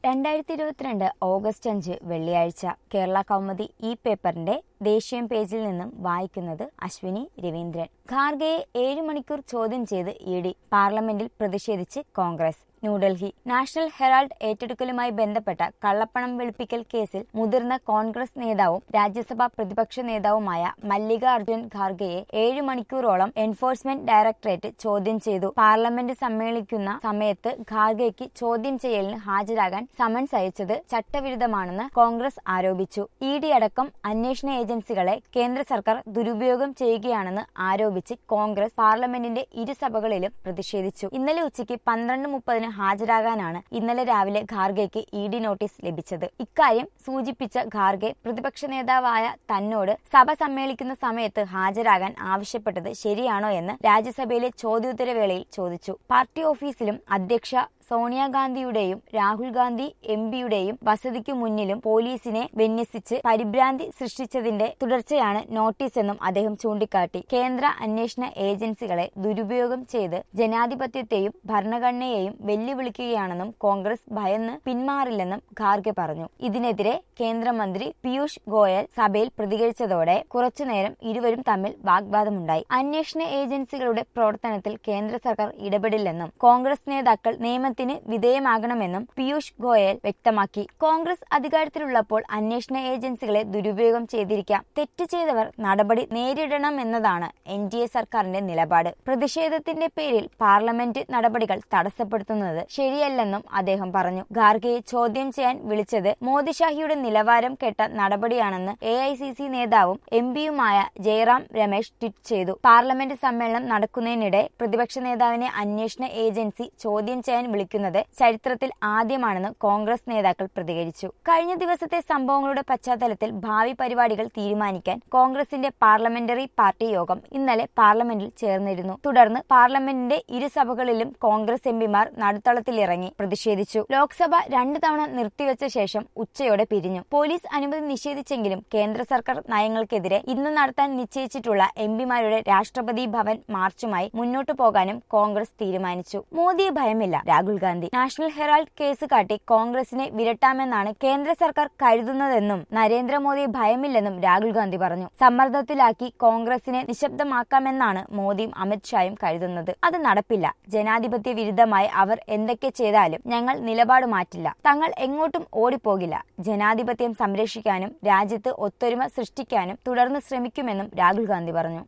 രണ്ടായിരത്തി ഇരുപത്തിരണ്ട് ഓഗസ്റ്റ് അഞ്ച് വെള്ളിയാഴ്ച കേരള കൗമുദി ഈ പേപ്പറിന്റെ ദേശീയ പേജിൽ നിന്നും വായിക്കുന്നത് അശ്വിനി രവീന്ദ്രൻ ഖാർഗെയെ ഏഴു മണിക്കൂർ ചോദ്യം ചെയ്ത് ഇ ഡി പാർലമെന്റിൽ പ്രതിഷേധിച്ച് കോൺഗ്രസ് ന്യൂഡൽഹി നാഷണൽ ഹെറാൾഡ് ഏറ്റെടുക്കലുമായി ബന്ധപ്പെട്ട കള്ളപ്പണം വെളുപ്പിക്കൽ കേസിൽ മുതിർന്ന കോൺഗ്രസ് നേതാവും രാജ്യസഭാ പ്രതിപക്ഷ നേതാവുമായ മല്ലികാർജുൻ ഖാർഗെയെ ഏഴു മണിക്കൂറോളം എൻഫോഴ്സ്മെന്റ് ഡയറക്ടറേറ്റ് ചോദ്യം ചെയ്തു പാർലമെന്റ് സമ്മേളിക്കുന്ന സമയത്ത് ഖാർഗെയ്ക്ക് ചോദ്യം ചെയ്യലിന് ഹാജരാകാൻ സമൻസ് അയച്ചത് ചട്ടവിരുദ്ധമാണെന്ന് കോൺഗ്രസ് ആരോപിച്ചു ഇ ഡി അടക്കം അന്വേഷണ ഏജൻസികളെ കേന്ദ്ര സർക്കാർ ദുരുപയോഗം ചെയ്യുകയാണെന്ന് ആരോപിച്ച് കോൺഗ്രസ് പാർലമെന്റിന്റെ ഇരുസഭകളിലും പ്രതിഷേധിച്ചു ഇന്നലെ ഉച്ചയ്ക്ക് പന്ത്രണ്ട് മുപ്പതിന് ഹാജരാകാനാണ് ഇന്നലെ രാവിലെ ഖാർഗെയ്ക്ക് ഇ ഡി നോട്ടീസ് ലഭിച്ചത് ഇക്കാര്യം സൂചിപ്പിച്ച ഖാർഗെ പ്രതിപക്ഷ നേതാവായ തന്നോട് സഭ സമ്മേളിക്കുന്ന സമയത്ത് ഹാജരാകാൻ ആവശ്യപ്പെട്ടത് ശരിയാണോ എന്ന് രാജ്യസഭയിലെ ചോദ്യോത്തരവേളയിൽ ചോദിച്ചു പാർട്ടി ഓഫീസിലും അധ്യക്ഷ സോണിയാഗാന്ധിയുടെയും രാഹുൽ ഗാന്ധി എം പിയുടെയും വസതിക്കു മുന്നിലും പോലീസിനെ വിന്യസിച്ച് പരിഭ്രാന്തി സൃഷ്ടിച്ചതിന്റെ തുടർച്ചയാണ് നോട്ടീസെന്നും അദ്ദേഹം ചൂണ്ടിക്കാട്ടി കേന്ദ്ര അന്വേഷണ ഏജൻസികളെ ദുരുപയോഗം ചെയ്ത് ജനാധിപത്യത്തെയും ഭരണഘടനയെയും വെല്ലുവിളിക്കുകയാണെന്നും കോൺഗ്രസ് ഭയന്ന് പിന്മാറില്ലെന്നും ഖാർഗെ പറഞ്ഞു ഇതിനെതിരെ കേന്ദ്രമന്ത്രി പീയൂഷ് ഗോയൽ സഭയിൽ പ്രതികരിച്ചതോടെ കുറച്ചുനേരം ഇരുവരും തമ്മിൽ വാഗ്വാദമുണ്ടായി അന്വേഷണ ഏജൻസികളുടെ പ്രവർത്തനത്തിൽ കേന്ദ്ര സർക്കാർ ഇടപെടില്ലെന്നും കോൺഗ്രസ് നേതാക്കൾ നിയമത്തിന് വിധേയമാകണമെന്നും പീയൂഷ് ഗോയൽ വ്യക്തമാക്കി കോൺഗ്രസ് അധികാരത്തിലുള്ളപ്പോൾ അന്വേഷണ ഏജൻസികളെ ദുരുപയോഗം ചെയ്തിരിക്കാം തെറ്റ് ചെയ്തവർ നടപടി നേരിടണമെന്നതാണ് എൻ ഡി എ സർക്കാരിന്റെ നിലപാട് പ്രതിഷേധത്തിന്റെ പേരിൽ പാർലമെന്റ് നടപടികൾ തടസ്സപ്പെടുത്തുന്നത് ശരിയല്ലെന്നും അദ്ദേഹം പറഞ്ഞു ഖാർഗെയെ ചോദ്യം ചെയ്യാൻ വിളിച്ചത് മോദിഷാഹിയുടെ നിലവാരം കെട്ട നടപടിയാണെന്ന് എ ഐ സി സി നേതാവും എം പിയുമായ ജയറാം രമേശ് ട്വീറ്റ് ചെയ്തു പാർലമെന്റ് സമ്മേളനം നടക്കുന്നതിനിടെ പ്രതിപക്ഷ നേതാവിനെ അന്വേഷണ ഏജൻസി ചോദ്യം ചെയ്യാൻ വിളിക്കുന്നത് ചരിത്രത്തിൽ ആദ്യമാണെന്ന് കോൺഗ്രസ് നേതാക്കൾ പ്രതികരിച്ചു കഴിഞ്ഞ ദിവസത്തെ സംഭവങ്ങളുടെ പശ്ചാത്തലത്തിൽ ഭാവി പരിപാടികൾ തീരുമാനിക്കാൻ കോൺഗ്രസിന്റെ പാർലമെന്ററി പാർട്ടി യോഗം ഇന്നലെ പാർലമെന്റിൽ ചേർന്നിരുന്നു തുടർന്ന് പാർലമെന്റിന്റെ ഇരുസഭകളിലും കോൺഗ്രസ് എംപിമാർ നടുത്തളത്തിലിറങ്ങി പ്രതിഷേധിച്ചു ലോക്സഭ രണ്ടു തവണ നിർത്തിവെച്ച ശേഷം ഉച്ചയോടെ പിരിഞ്ഞു പോലീസ് അനുമതി നിഷേധിച്ചെങ്കിലും കേന്ദ്ര സർക്കാർ നയങ്ങൾക്കെതിരെ ഇന്ന് നടത്താൻ നിശ്ചയിച്ചിട്ടുള്ള എംപിമാരുടെ രാഷ്ട്രപതി ഭവൻ മാർച്ചുമായി മുന്നോട്ടു പോകാനും കോൺഗ്രസ് തീരുമാനിച്ചു മോദിയെ ഭയമില്ല രാഹുൽ ഗാന്ധി നാഷണൽ ഹെറാൾഡ് കേസ് കാട്ടി കോൺഗ്രസിനെ വിരട്ടാമെന്നാണ് കേന്ദ്ര സർക്കാർ കരുതുന്നതെന്നും നരേന്ദ്രമോദിയെ ഭയമില്ലെന്നും രാഹുൽ ഗാന്ധി പറഞ്ഞു സമ്മർദ്ദത്തിലാക്കി കോൺഗ്രസിനെ നിശബ്ദമാക്കാമെന്നാണ് മോദിയും അമിത്ഷായും കരുതുന്നത് അത് നടപ്പില്ല ജനാധിപത്യ വിരുദ്ധമായി അവർ എന്തൊക്കെ ചെയ്താലും ഞങ്ങൾ നിലപാട് മാറ്റില്ല തങ്ങൾ എങ്ങോട്ടും ഓടിപ്പോകില്ല ജനാധിപത്യം സംരക്ഷിക്കാനും രാജ്യത്ത് ഒത്തൊരുമ സൃഷ്ടിക്കാനും തുടർന്ന് ശ്രമിക്കുമെന്നും രാഹുൽ ഗാന്ധി പറഞ്ഞു